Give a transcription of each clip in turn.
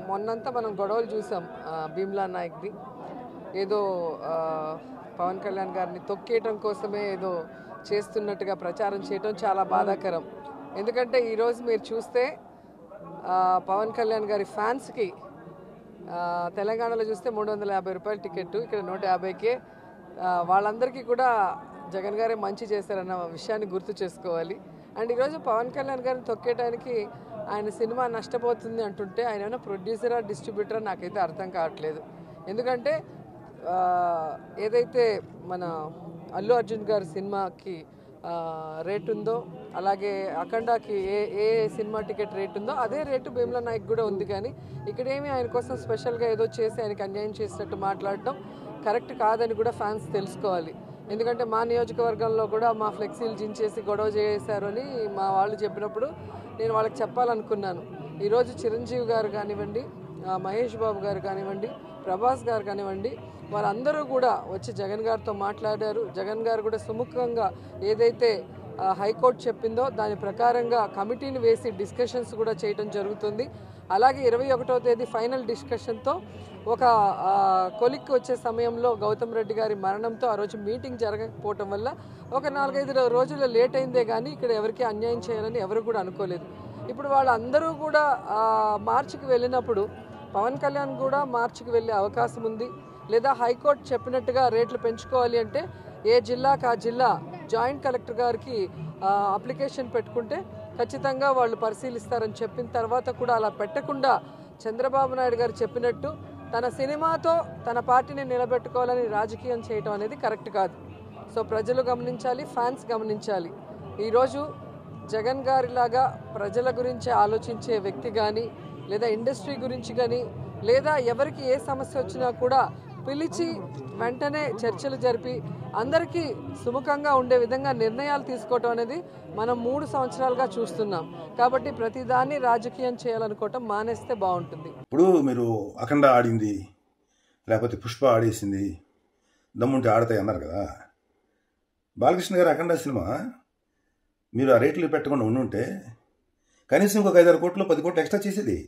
మొన్నంతా మనం గొడవలు చూసాం ఆ, భీమ్లా నాయక్ది ఏదో ఆ, పవన్ కళ్యాణ్ గారిని తొక్కేయటం కోసమే ఏదో చేస్తున్నట్టుగా ప్రచారం చేయటం చాలా బాధాకరం ఎందుకంటే ఈరోజు మీరు చూస్తే ఆ, పవన్ కళ్యాణ్ గారి ఫ్యాన్స్కి ఆ, తెలంగాణలో చూస్తే మూడు వందల యాభై రూపాయల టికెట్ ఇక్కడ నూట యాభైకే ఆ, వాళ్ళందరికీ కూడా జగన్ గారే మంచి చేశారన్న విషయాన్ని గుర్తు చేసుకోవాలి అండ్ ఈరోజు పవన్ కళ్యాణ్ గారిని తొక్కేయడానికి ఆయన సినిమా నష్టపోతుంది అంటుంటే ఆయన ఏమైనా ప్రొడ్యూసరా డిస్ట్రిబ్యూటరా నాకైతే అర్థం కావట్లేదు ఎందుకంటే ఆ, ఏదైతే మన అల్లు అర్జున్ గారి సినిమాకి ఆ, రేట్ ఉందో అలాగే అఖండాకి ఏ ఏ సినిమా టికెట్ రేట్ ఉందో అదే రేటు భీమ్లా నాయక్ కూడా ఉంది కానీ ఇక్కడేమి ఆయన కోసం స్పెషల్గా ఏదో చేసి ఆయనకి అన్యాయం చేసినట్టు మాట్లాడటం కరెక్ట్ కాదని కూడా ఫ్యాన్స్ తెలుసుకోవాలి ఎందుకంటే మా నియోజకవర్గంలో కూడా మా ఫ్లెక్సీలు జించేసి గొడవ చేశారు అని మా వాళ్ళు చెప్పినప్పుడు నేను వాళ్ళకి చెప్పాలనుకున్నాను ఈరోజు చిరంజీవి గారు కానివ్వండి ఆ, మహేష్ బాబు గారు కానివ్వండి ప్రభాస్ గారు కానివ్వండి వారందరూ కూడా వచ్చి జగన్ గారితో మాట్లాడారు జగన్ గారు కూడా సుముఖంగా ఏదైతే ఆ, హైకోర్టు చెప్పిందో దాని ప్రకారంగా కమిటీని వేసి డిస్కషన్స్ కూడా చేయడం జరుగుతుంది అలాగే ఇరవై ఒకటో తేదీ ఫైనల్ డిస్కషన్తో ఒక ఆ, కొలిక్కి వచ్చే సమయంలో గౌతమ్ రెడ్డి గారి మరణంతో ఆ రోజు మీటింగ్ జరగకపోవటం వల్ల ఒక నాలుగైదు రో- రోజులు లేట్ అయిందే కానీ ఇక్కడ ఎవరికి అన్యాయం చేయాలని ఎవరు కూడా అనుకోలేదు ఇప్పుడు వాళ్ళందరూ కూడా ఆ, మార్చికి వెళ్ళినప్పుడు పవన్ కళ్యాణ్ కూడా మార్చికి వెళ్ళే అవకాశం ఉంది లేదా హైకోర్టు చెప్పినట్టుగా రేట్లు పెంచుకోవాలి అంటే ఏ జిల్లాకు ఆ జిల్లా జాయింట్ కలెక్టర్ గారికి ఆ, అప్లికేషన్ పెట్టుకుంటే ఖచ్చితంగా వాళ్ళు పరిశీలిస్తారని చెప్పిన తర్వాత కూడా అలా పెట్టకుండా చంద్రబాబు నాయుడు గారు చెప్పినట్టు తన సినిమాతో తన పార్టీని నిలబెట్టుకోవాలని రాజకీయం చేయటం అనేది కరెక్ట్ కాదు సో ప్రజలు గమనించాలి ఫ్యాన్స్ గమనించాలి ఈరోజు జగన్ గారిలాగా ప్రజల గురించి ఆలోచించే వ్యక్తి కానీ లేదా ఇండస్ట్రీ గురించి కానీ లేదా ఎవరికి ఏ సమస్య వచ్చినా కూడా పిలిచి వెంటనే చర్చలు జరిపి అందరికీ సుముఖంగా ఉండే విధంగా నిర్ణయాలు తీసుకోవటం అనేది మనం మూడు సంవత్సరాలుగా చూస్తున్నాం కాబట్టి ప్రతిదాన్ని రాజకీయం చేయాలనుకోవటం మానేస్తే బాగుంటుంది ఇప్పుడు మీరు అఖండ ఆడింది లేకపోతే పుష్ప ఆడేసింది దమ్ముంటే ఆడతాయి అన్నారు కదా బాలకృష్ణ గారి అఖండ సినిమా మీరు ఆ రేట్లు పెట్టకుండా ఉండుంటే కనీసం ఇంకొక ఐదారు కోట్లు పది కోట్లు ఎక్స్ట్రా చేసేది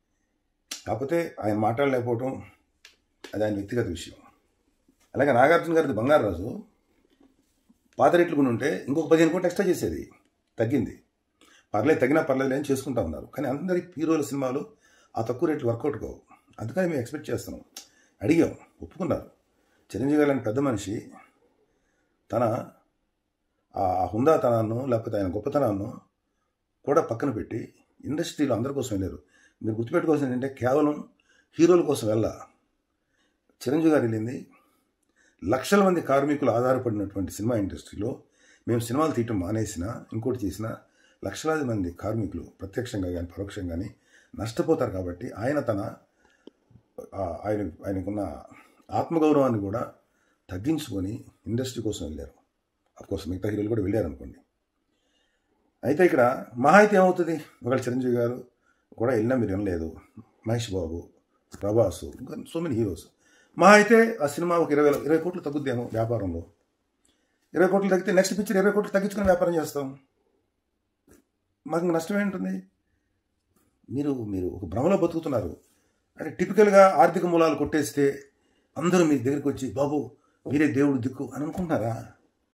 కాకపోతే ఆయన మాట్లాడలేకపోవటం అది ఆయన వ్యక్తిగత విషయం అలాగే నాగార్జున గారిది బంగారు రాజు పాత రేట్లు కొని ఉంటే ఇంకొక పదిహేను కోట్లు ఎక్స్ట్రా చేసేది తగ్గింది పర్లేదు తగినా పర్లేదు అని చేసుకుంటా ఉన్నారు కానీ అందరి హీరోల సినిమాలు ఆ తక్కువ రేట్లు వర్కౌట్ కావు అందుకని మేము ఎక్స్పెక్ట్ చేస్తున్నాం అడిగాం ఒప్పుకున్నారు చిరంజీవి గారు లాంటి పెద్ద మనిషి తన ఆ హుందాతనాన్ని లేకపోతే ఆయన గొప్పతనాన్ని కూడా పక్కన పెట్టి ఇండస్ట్రీలో అందరి కోసం వెళ్ళారు మీరు గుర్తుపెట్టుకోవాల్సింది ఏంటంటే కేవలం హీరోల కోసం వెళ్ళా చిరంజీవి గారు వెళ్ళింది లక్షల మంది కార్మికులు ఆధారపడినటువంటి సినిమా ఇండస్ట్రీలో మేము సినిమాలు తీయటం మానేసినా ఇంకోటి చేసినా లక్షలాది మంది కార్మికులు ప్రత్యక్షంగా కానీ పరోక్షంగా కానీ నష్టపోతారు కాబట్టి ఆయన తన ఆ, ఆయన ఆయనకున్న ఆత్మగౌరవాన్ని కూడా తగ్గించుకొని ఇండస్ట్రీ కోసం వెళ్ళారు అఫ్కోర్స్ మిగతా హీరోలు కూడా వెళ్ళారు అనుకోండి అయితే ఇక్కడ మహా అయితే ఏమవుతుంది ఒకవేళ చిరంజీవి గారు కూడా వెళ్ళినా మీరు వినలేదు మహేష్ బాబు ప్రభాస్ ఇంకా సో మెనీ హీరోస్ మహా అయితే ఆ సినిమా ఒక ఇరవై ఇరవై కోట్లు తగ్గుద్దేమో వ్యాపారంలో ఇరవై కోట్లు తగ్గితే నెక్స్ట్ పిక్చర్ ఇరవై కోట్లు తగ్గించుకుని వ్యాపారం చేస్తాం మాకు ఇంక నష్టం ఏంటుంది మీరు మీరు ఒక భ్రమలో బతుకుతున్నారు అంటే టిపికల్గా ఆర్థిక మూలాలు కొట్టేస్తే అందరూ మీ దగ్గరికి వచ్చి బాబు మీరే దేవుడు దిక్కు అని అనుకుంటున్నారా